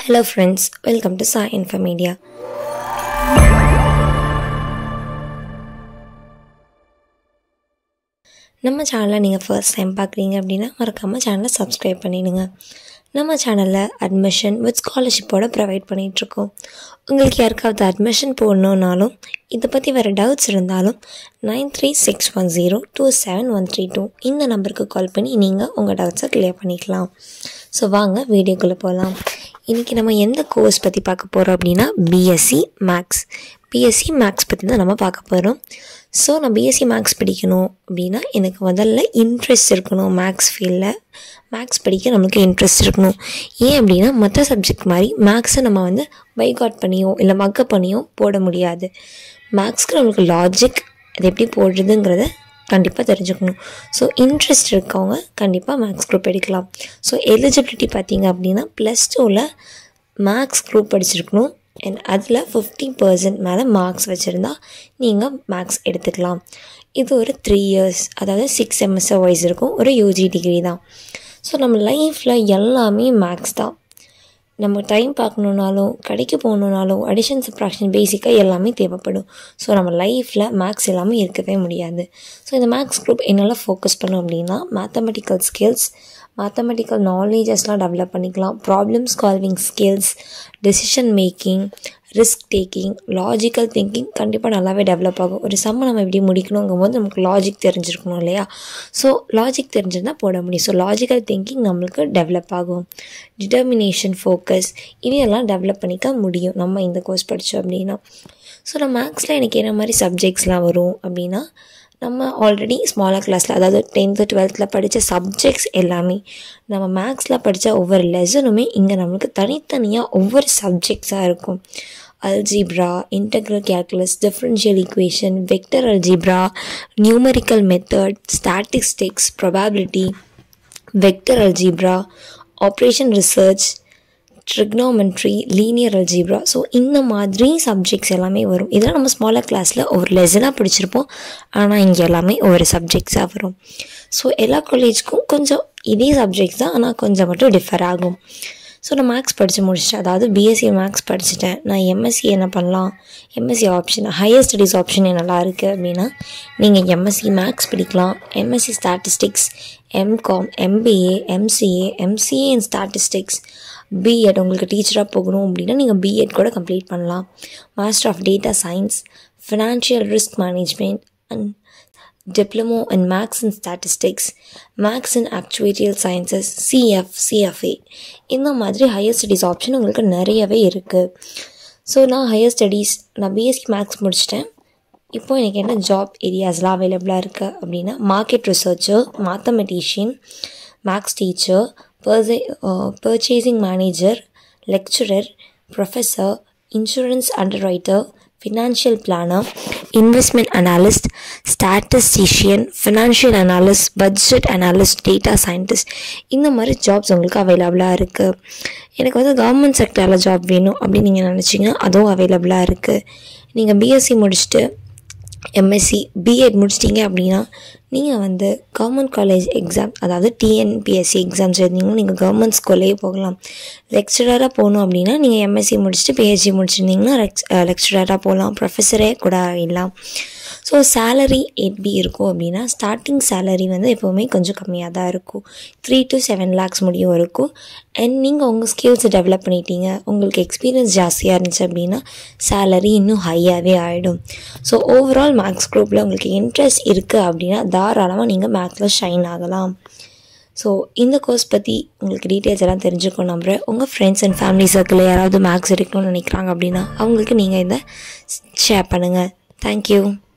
hello friends welcome to Sai info media நம்ம சேனலை நீங்கள் ஃபர்ஸ்ட் டைம் பார்க்குறீங்க அப்படின்னா மறக்காமல் சேனலை சப்ஸ்கிரைப் பண்ணிடுங்க நம்ம சேனலில் அட்மிஷன் வித் ஸ்காலர்ஷிப்போட ப்ரொவைட் பண்ணிகிட்ருக்கோம் உங்களுக்கு யாருக்காவது அட்மிஷன் போடணுன்னாலும் இதை பற்றி வேறு டவுட்ஸ் இருந்தாலும் nine three six one zero two seven one three two இந்த நம்பருக்கு கால் பண்ணி நீங்கள் உங்கள் டவுட்ஸை க்ளியர் பண்ணிக்கலாம் ஸோ வாங்க வீடியோக்குள்ளே போகலாம் இன்றைக்கி நம்ம எந்த கோர்ஸ் பற்றி பார்க்க போகிறோம் அப்படின்னா பிஎஸ்சி மேக்ஸ் பிஎஸ்சி மேக்ஸ் பற்றி தான் நம்ம பார்க்க போகிறோம் ஸோ நான் பிஎஸ்சி மேக்ஸ் படிக்கணும் அப்படின்னா எனக்கு முதல்ல இன்ட்ரெஸ்ட் இருக்கணும் மேக்ஸ் ஃபீல்டில் மேக்ஸ் படிக்க நம்மளுக்கு இன்ட்ரெஸ்ட் இருக்கணும் ஏன் அப்படின்னா மற்ற சப்ஜெக்ட் மாதிரி மேக்ஸை நம்ம வந்து பைகாட் பண்ணியோ இல்லை மக்கப் பண்ணியோ போட முடியாது மேக்ஸ்க்கு நம்மளுக்கு லாஜிக் அது எப்படி போடுறதுங்கிறத கண்டிப்பாக தெரிஞ்சுக்கணும் ஸோ இன்ட்ரெஸ்ட் இருக்கவங்க கண்டிப்பாக மேக்ஸ் குரூப் எடுக்கலாம் ஸோ எலிஜிபிலிட்டி பார்த்தீங்க அப்படின்னா ப்ளஸ் டூவில் மேக்ஸ் குரூப் படிச்சிருக்கணும் அண்ட் அதில் ஃபிஃப்டி பர்சன்ட் மேலே மார்க்ஸ் வச்சுருந்தா நீங்கள் மேக்ஸ் எடுத்துக்கலாம் இது ஒரு த்ரீ இயர்ஸ் அதாவது சிக்ஸ் செமஸ்டர் வைஸ் இருக்கும் ஒரு யூஜி டிகிரி தான் ஸோ நம்ம லைஃப்பில் எல்லாமே மேக்ஸ் தான் நம்ம டைம் பார்க்கணுன்னாலும் கடைக்கு போகணுன்னாலும் அடிஷன் சப்ராக்ஷன் பேசிக்காக எல்லாமே தேவைப்படும் ஸோ நம்ம லைஃப்பில் மேக்ஸ் எல்லாமே இருக்கவே முடியாது ஸோ இந்த மேக்ஸ் குரூப் என்னால் ஃபோக்கஸ் பண்ணோம் அப்படின்னா மேத்தமெட்டிக்கல் ஸ்கில்ஸ் மேத்தமெட்டிக்கல் நாலேஜஸ்லாம் டெவலப் பண்ணிக்கலாம் problem solving skills decision making risk taking logical thinking கண்டிப்பாக நல்லாவே டெவலப் ஆகும் ஒரு சம்ம நம்ம எப்படி முடிக்கணுங்கும் போது நமக்கு லாஜிக் தெரிஞ்சிருக்கணும் இல்லையா ஸோ லாஜிக் தெரிஞ்சிருந்தால் போட முடியும் ஸோ லாஜிக்கல் திங்கிங் நம்மளுக்கு டெவலப் ஆகும் டிட்டர்மினேஷன் ஃபோக்கஸ் இதையெல்லாம் டெவலப் பண்ணிக்க முடியும் நம்ம இந்த கோர்ஸ் படித்தோம் அப்படின்னா ஸோ நான் மேக்ஸில் எனக்கு என்ன மாதிரி சப்ஜெக்ட்ஸ்லாம் வரும் அப்படின்னா நம்ம ஆல்ரெடி ஸ்மாலர் கிளாஸில் அதாவது டென்த்து டுவெல்த்தில் படித்த சப்ஜெக்ட்ஸ் எல்லாமே நம்ம மேக்ஸில் படித்த ஒவ்வொரு லெசனுமே இங்கே நம்மளுக்கு தனித்தனியாக ஒவ்வொரு சப்ஜெக்ட்ஸாக இருக்கும் algebra integral calculus differential equation vector algebra numerical method statistics probability vector algebra operation research trigonometry linear algebra so இந்த மாதிரி சப்ஜெக்ட்ஸ் எல்லாமே வரும் இதெல்லாம் நம்ம ஸ்மாலர் கிளாஸில் ஒவ்வொரு லெசனாக படிச்சிருப்போம் ஆனால் இங்கே எல்லாமே ஒவ்வொரு சப்ஜெக்ட்ஸாக வரும் ஸோ எல்லா காலேஜ்க்கும் கொஞ்சம் இதே சப்ஜெக்ட்ஸ் தான் ஆனால் கொஞ்சம் மட்டும் டிஃபர் ஆகும் ஸோ நான் மேக்ஸ் படித்து முடிச்சிட்டேன் அதாவது பிஎஸ்சி மேக்ஸ் படிச்சுட்டேன் நான் எம்எஸ்சி என்ன பண்ணலாம் MSc option higher studies option நல்லா இருக்குது அப்படின்னா நீங்கள் எம்எஸ்சி மேக்ஸ் படிக்கலாம் MSc statistics MCom MBA MCA MCA in statistics BEd உங்களுக்கு டீச்சராக போகணும் அப்படின்னா நீங்கள் பிஎட் கூட கம்ப்ளீட் பண்ணலாம் master of data science financial risk management and diploma in maths and statistics maths and actuarial sciences CF CFA இந்த மாதிரி ஹையர் ஸ்டடீஸ் ஆப்ஷன் உங்களுக்கு நிறையவே இருக்குது ஸோ நான் ஹையர் ஸ்டடீஸ் நான் பிஎஸ்சி மேக்ஸ் முடிச்சிட்டேன் இப்போ எனக்கு என்ன ஜாப் ஏரியாஸ்லாம் அவைலபிளாக இருக்குது அப்படின்னா market researcher mathematician maths teacher purchase purchasing manager lecturer professor insurance underwriter financial planner investment analyst statistician financial analyst budget analyst data scientist இந்த மாதிரி ஜாப்ஸ் உங்களுக்கு அவைலபிளாக இருக்குது எனக்கு வந்து கவர்மெண்ட் செக்டரில் ஜாப் வேணும் அப்படின்னு நீங்கள் நினச்சிங்கன்னா அதுவும் அவைலபிளாக இருக்குது நீங்கள் பிஎஸ்சி முடிச்சுட்டு எம்எஸ்சி பிஎட் முடிச்சிட்டிங்க அப்படின்னா நீங்கள் வந்து கவர்மெண்ட் காலேஜ் எக்ஸாம் அதாவது டிஎன்பிஎஸ்சி எக்ஸாம்ஸ் எழுதிங்கன்னா நீங்கள் கவர்மெண்ட் ஸ்கூல்லேயே போகலாம் லெக்சரராக போகணும் அப்படின்னா நீங்கள் எம்எஸ்சி முடிச்சுட்டு பிஹெச்டி முடிச்சிருந்தீங்கன்னா லெக்ஸ் லெக்சரராக போகலாம் ப்ரொஃபஸரே கூட ஆகிடலாம் ஸோ சேலரி எப்படி இருக்கும் அப்படின்னா ஸ்டார்டிங் சேலரி வந்து எப்போவுமே கொஞ்சம் கம்மியாக தான் இருக்கும் த்ரீ டு செவன் லேக்ஸ் முடியும் இருக்கும் அண்ட் நீங்கள் உங்கள் ஸ்கில்ஸை டெவலப் பண்ணிட்டீங்க உங்களுக்கு எக்ஸ்பீரியன்ஸ் ஜாஸ்தியாக இருந்துச்சு அப்படின்னா சேலரி இன்னும் ஹையாகவே ஆகிடும் ஸோ ஓவரால் மேக்ஸ் குரூப்பில் உங்களுக்கு இன்ட்ரெஸ்ட் இருக்குது அப்படின்னா தாராளமாக நீங்கள் மேக்ஸில் ஷைன் ஆகலாம் ஸோ இந்த கோர்ஸ் பற்றி உங்களுக்கு டீட்டெயில்ஸ் எல்லாம் தெரிஞ்சுக்கணும் நம்புகிறேன் உங்கள் ஃப்ரெண்ட்ஸ் அண்ட் ஃபேமிலி சர்க்கிளில் யாராவது மேக்ஸ் எடுக்கணும்னு நினைக்கிறாங்க அப்படின்னா அவங்களுக்கு நீங்கள் இதை ஷேர் பண்ணுங்கள் தேங்க்யூ